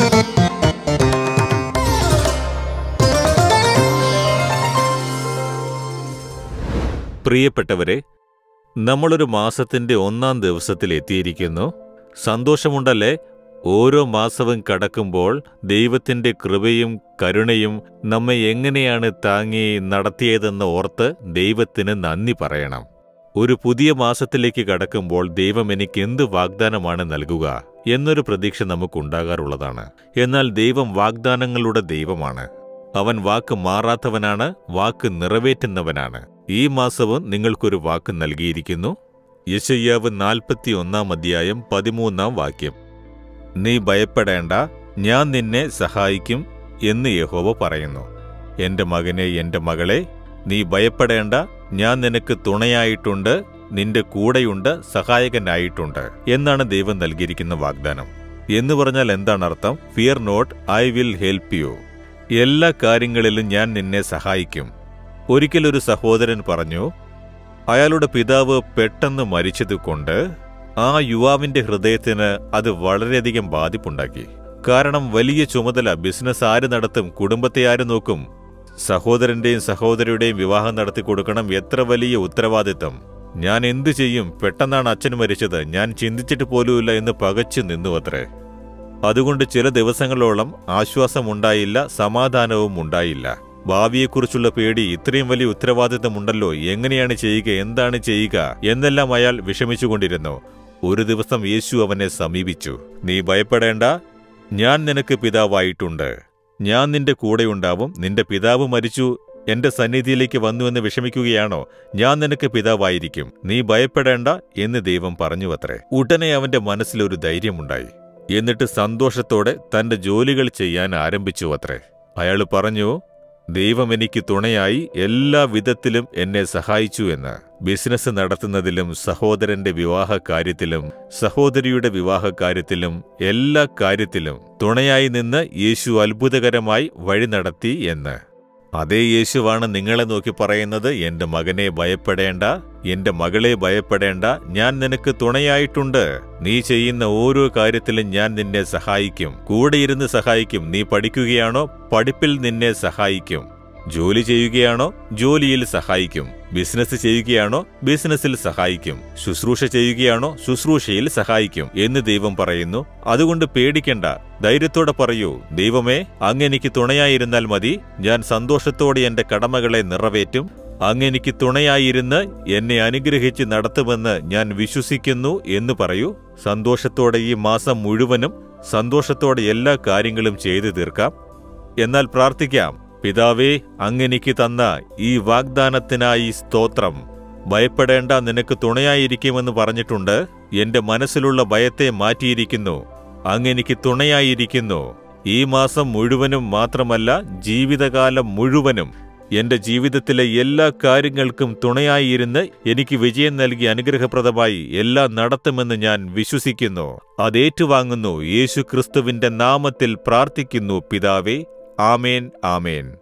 പ്രിയപ്പെട്ടവരെ നമ്മളൊരു മാസത്തിന്റെ ഒന്നാം ദിവസത്തിൽ എത്തിയിരിക്കുന്നു സന്തോഷമുണ്ടല്ലേ ഓരോ മാസവും കടക്കുമ്പോൾ ദൈവത്തിന്റെ കൃപയും കരുണയും നമ്മെ എങ്ങനെയാണ് താങ്ങി നടത്തിയതെന്ന് ഓർത്ത് ദൈവത്തിന് നന്ദി പറയണം ഒരു പുതിയ മാസത്തിലേക്ക് കടക്കുമ്പോൾ ദൈവം എനിക്ക് എന്ത് വാഗ്ദാനമാണ് നൽകുക എന്നൊരു പ്രതീക്ഷ നമുക്കുണ്ടാകാറുള്ളതാണ് എന്നാൽ ദൈവം വാഗ്ദാനങ്ങളുടെ ദൈവമാണ് അവൻ വാക്ക് മാറാത്തവനാണ് വാക്ക് നിറവേറ്റുന്നവനാണ് ഈ മാസവും നിങ്ങൾക്കൊരു വാക്ക് നൽകിയിരിക്കുന്നു യശയ്യാവ് നാൽപ്പത്തിയൊന്നാം അധ്യായം പതിമൂന്നാം വാക്യം നീ ഭയപ്പെടേണ്ട ഞാൻ നിന്നെ സഹായിക്കും എന്ന് യഹോവ പറയുന്നു എന്റെ മകനെ എന്റെ മകളെ നീ ഭയപ്പെടേണ്ട ഞാൻ നിനക്ക് തുണയായിട്ടുണ്ട് നിന്റെ കൂടെയുണ്ട് സഹായകനായിട്ടുണ്ട് എന്നാണ് ദൈവം നൽകിയിരിക്കുന്ന വാഗ്ദാനം എന്ന് പറഞ്ഞാൽ എന്താണ് അർത്ഥം fear not I will help you എല്ലാ കാര്യങ്ങളിലും ഞാൻ നിന്നെ സഹായിക്കും ഒരിക്കലൊരു സഹോദരൻ പറഞ്ഞു അയാളുടെ പിതാവ് പെട്ടെന്ന് മരിച്ചതുകൊണ്ട് ആ യുവാവിന്റെ ഹൃദയത്തിന് അത് വളരെയധികം ബാധിപ്പുണ്ടാക്കി കാരണം വലിയ ചുമതല ബിസിനസ് ആര് നടത്തും കുടുംബത്തെ ആര് നോക്കും സഹോദരന്റെയും സഹോദരിയുടെയും വിവാഹം നടത്തി കൊടുക്കണം എത്ര വലിയ ഉത്തരവാദിത്തം ഞാൻ എന്തു ചെയ്യും പെട്ടെന്നാണ് അച്ഛൻ മരിച്ചത് ഞാൻ ചിന്തിച്ചിട്ട് പോലുമില്ല എന്ന് പകച്ചു നിന്നുവത്രേ അതുകൊണ്ട് ചില ദിവസങ്ങളോളം ആശ്വാസമുണ്ടായില്ല സമാധാനവും ഉണ്ടായില്ല ഭാവിയെക്കുറിച്ചുള്ള പേടി ഇത്രയും വലിയ ഉത്തരവാദിത്തമുണ്ടല്ലോ എങ്ങനെയാണ് ചെയ്യുക എന്താണ് ചെയ്യുക എന്നെല്ലാം അയാൾ വിഷമിച്ചുകൊണ്ടിരുന്നു ഒരു ദിവസം യേശു അവനെ സമീപിച്ചു നീ ഭയപ്പെടേണ്ട ഞാൻ നിനക്ക് പിതാവായിട്ടുണ്ട് ഞാൻ നിന്റെ കൂടെയുണ്ടാവും നിന്റെ പിതാവ് മരിച്ചു എന്റെ സന്നിധിയിലേക്ക് വന്നുവെന്ന് വിഷമിക്കുകയാണോ ഞാൻ നിനക്ക് പിതാവായിരിക്കും നീ ഭയപ്പെടേണ്ട എന്ന് ദൈവം പറഞ്ഞുവത്രേ ഉടനെ അവന്റെ മനസ്സിലൊരു ധൈര്യമുണ്ടായി എന്നിട്ട് സന്തോഷത്തോടെ തന്റെ ജോലികൾ ചെയ്യാൻ ആരംഭിച്ചു അത്രേ അയാൾ പറഞ്ഞു ദൈവം എനിക്ക് തുണയായി എല്ലാ വിധത്തിലും എന്നെ സഹായിച്ചു എന്ന് ബിസിനസ് നടത്തുന്നതിലും സഹോദരന്റെ വിവാഹ കാര്യത്തിലും സഹോദരിയുടെ വിവാഹ കാര്യത്തിലും എല്ലാ കാര്യത്തിലും തുണയായി നിന്ന് യേശു അത്ഭുതകരമായി വഴി നടത്തി എന്ന് അതേ യേശുവാണ് നിങ്ങളെ നോക്കി പറയുന്നത് എന്റെ മകനെ ഭയപ്പെടേണ്ട എന്റെ മകളെ ഭയപ്പെടേണ്ട ഞാൻ നിനക്ക് തുണയായിട്ടുണ്ട് നീ ചെയ്യുന്ന ഓരോ കാര്യത്തിലും ഞാൻ നിന്നെ സഹായിക്കും കൂടെയിരുന്ന് സഹായിക്കും നീ പഠിക്കുകയാണോ പഠിപ്പിൽ നിന്നെ സഹായിക്കും ജോലി ചെയ്യുകയാണോ ജോലിയിൽ സഹായിക്കും ബിസിനസ് ചെയ്യുകയാണോ ബിസിനസ്സിൽ സഹായിക്കും ശുശ്രൂഷ ചെയ്യുകയാണോ ശുശ്രൂഷയിൽ സഹായിക്കും എന്ന് ദൈവം പറയുന്നു അതുകൊണ്ട് പേടിക്കണ്ട ധൈര്യത്തോടെ പറയൂ ദൈവമേ അങ്ങെനിക്ക് തുണയായിരുന്നാൽ മതി ഞാൻ സന്തോഷത്തോടെ എന്റെ കടമകളെ നിറവേറ്റും അങ്ങെനിക്ക് തുണയായിരുന്ന് എന്നെ അനുഗ്രഹിച്ച് നടത്തുമെന്ന് ഞാൻ വിശ്വസിക്കുന്നു എന്ന് പറയൂ സന്തോഷത്തോടെ ഈ മാസം മുഴുവനും സന്തോഷത്തോടെ എല്ലാ കാര്യങ്ങളും ചെയ്തു തീർക്കാം എന്നാൽ പ്രാർത്ഥിക്കാം പിതാവേ അങ്ങെനിക്ക് തന്ന ഈ വാഗ്ദാനത്തിനായി സ്തോത്രം ഭയപ്പെടേണ്ട നിനക്ക് തുണയായിരിക്കുമെന്ന് പറഞ്ഞിട്ടുണ്ട് എന്റെ മനസ്സിലുള്ള ഭയത്തെ മാറ്റിയിരിക്കുന്നു അങ്ങെനിക്ക് തുണയായിരിക്കുന്നു ഈ മാസം മുഴുവനും മാത്രമല്ല ജീവിതകാലം മുഴുവനും എന്റെ ജീവിതത്തിലെ എല്ലാ കാര്യങ്ങൾക്കും തുണയായിരുന്ന് എനിക്ക് വിജയം നൽകി അനുഗ്രഹപ്രദമായി എല്ലാം നടത്തുമെന്ന് ഞാൻ വിശ്വസിക്കുന്നു അതേറ്റുവാങ്ങുന്നു യേശു ക്രിസ്തുവിന്റെ നാമത്തിൽ പ്രാർത്ഥിക്കുന്നു പിതാവേ ആമേൻ ആമേൻ